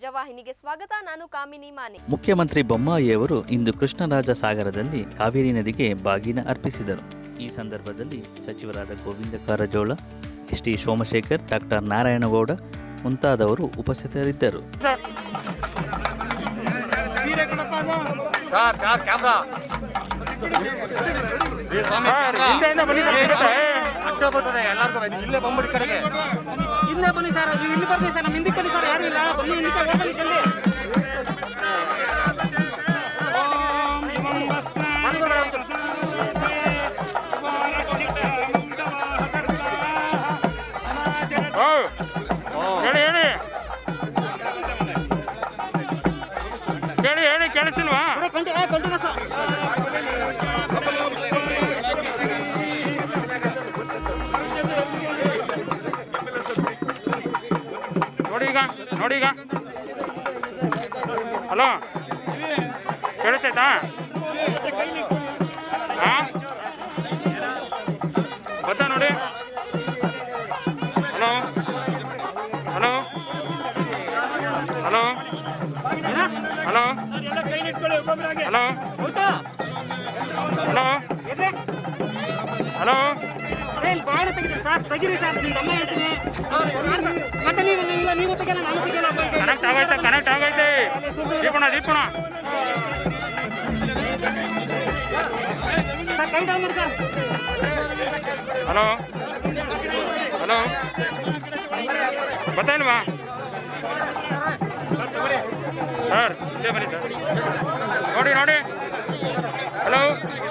ಪ್ರಜಾವಾಹಿನಿಗೆ ಸ್ವಾಗತ ನಾನು ಕಾಮಿನಿ ಮಾನೆ ಮುಖ್ಯಮಂತ್ರಿ ಬೊಮ್ಮಾಯಿಯವರು ಇಂದು ಕೃಷ್ಣರಾಜ ಸಾಗರದಲ್ಲಿ ಕಾವೇರಿ ನದಿಗೆ ಬಾಗಿನ ಅರ್ಪಿಸಿದರು ಈ ಸಂದರ್ಭದಲ್ಲಿ ಸಚಿವರಾದ Govinda Karjol S T Somashekar doctor Narayana Gowda ಮುಂತಾದವರು ಉಪಸ್ಥಿತರಿದ್ದರು ಸರ್ ಸರ್ ಕ್ಯಾಮ್ರಾ ಎಲ್ಲರಿಗೂ ಇಲ್ಲೇ ಬಂದ್ಬಿಡಿ ಕಡೆಗೆ ಹಿಂದೆ ಬನ್ನಿ ಸರ್ ನೀವು ಇಲ್ಲಿ ಬರ್ತೀವಿ ಸರ್ ನಮ್ಮ ಹಿಂದಕ್ಕೆ ಬನ್ನಿ ಸರ್ ಯಾರು ಇಲ್ಲ ಬನ್ನಿ ಹಿಂದಕ್ಕೆ ಹೋಗ್ಬನ್ನಿ ಜಲ್ದಿ ಹೇಳಿ ಹೇಳಿ ಕೇಳಿ ಹೇಳಿ ಕೇಳಿಸ್ತಿಲ್ವಾ ಕಂಟಿನ್ಯೂ ಸರ್ ನೋಡಿ ಈಗ ನೋಡಿ ಈಗ ಹಲೋ ಕೇಳಿಸ್ತೈತಾ ಹಾ ಗೊತ್ತಾ ನೋಡಿ hello hello hello hello hello hello hello ಏನ್ ಬಾಣ ತೆಗಿರಿ ಸರ್ ತೆಗಿರಿ ಸರ್ ನಿಮ್ಮ ಅಮ್ಮ ಹೇಳ್ತೀನಿ ಮತ್ತೆ ನೀವು ಇಲ್ಲ ನೀವು ತೆಗಿಯಲ್ಲ ನಾನು ತೆಗಿಯಲ್ಲ ಕನೆಕ್ಟ್ ಆಗೈತೆ ಕನೆಕ್ಟ್ ಆಗೈತೆ ದೀಪಣ ದೀಪಣ ಸರ್ ಕೈ ಡೌನ್ ಮಾಡಿ ಸರ್ ಹಲೋ ಹಲೋ ಗೊತ್ತಾಯಿಲ್ವಾ ಸರ್ ಇಲ್ಲೇ ಬನ್ನಿ ಸರ್ ನೋಡಿ ನೋಡಿ ಹಲೋ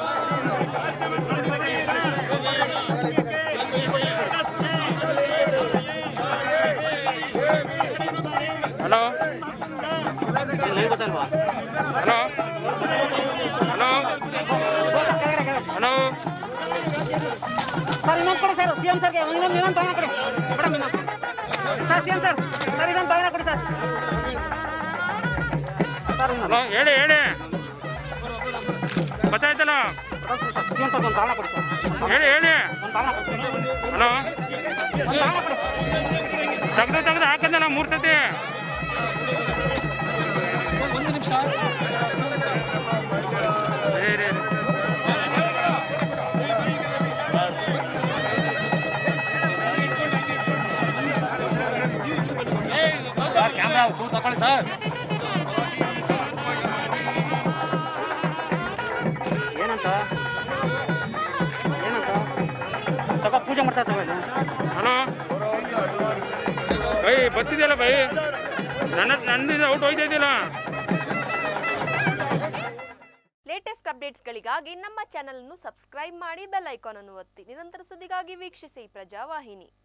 ಹಲೋ ಗೊತ್ತಲ್ವಾ ಹಲೋ ಹಲೋ ಹಲೋ ಸರ್ ಇನ್ನೊಂದು ಕೊಡಿ ಸರ್ ಸಿ ಎಂ ಸರ್ಗೆ ಇನ್ನೊಂದು ಇನ್ನೊಂದು ಬಾಣ ಕೊಡಿ ಮೇಡಮ್ ಇನ್ನೊಂದು sir C M sir sir ಇನ್ನೊಂದು ಬಾಣ ಕೊಡಿ ಸರ್ ಸರ್ ಇನ್ನೊಂದು ಹಲೋ ಹೇಳಿ ಹೇಳಿ ಗೊತ್ತಾಯ್ತಲ್ಲ ಸಿ ಎಂ ಸರ್ ಒಂದು ಬಾಣ ಕೊಡಿ ಸರ್ ಹೇಳಿ ಹೇಳಿ ಒಂದು ಬಾಣ ಕೊಡಿ ಹಲೋ ಒಂದು ಬಾಣ ಕೊಡಿ ತೆಗ್ದು ತೆಗ್ದು ಹಾಕಂದಲ್ಲ ಮೂರು ಸತಿ ಏ, ಏ, ಏ. ಸರ್ ಕ್ಯಾಮ್ರಾ ಚೂರು ತಗೊಳ್ಳಿ ಸರ್ ಏನಂತ ಏನಂತ ತಗೋ ಪೂಜೆ ಮಾಡ್ತಾ ತಗೋ ಇದು. ಹಲೋ ಬೈ ಬರ್ತಿದ್ಯಲ್ಲ ಬೈ ನನ್ನ ನನ್ನಿಂದ ಔಟ್ ಹೋಯ್ತಾ ಇದೆಯಲ್ಲ ಲೇಟೆಸ್ಟ್ ಅಪ್ಡೇಟ್ಸ್ಗಳಿಗಾಗಿ ನಮ್ಮ ಚಾನೆಲ್ ಅನ್ನು ಸಬ್ಸ್ಕ್ರೈಬ್ ಮಾಡಿ ಬೆಲ್ ಐಕಾನ್ ಅನ್ನು ಒತ್ತಿ ನಿರಂತರ ಸುದ್ದಿಗಾಗಿ ವೀಕ್ಷಿಸಿ ಪ್ರಜಾವಾಹಿನಿ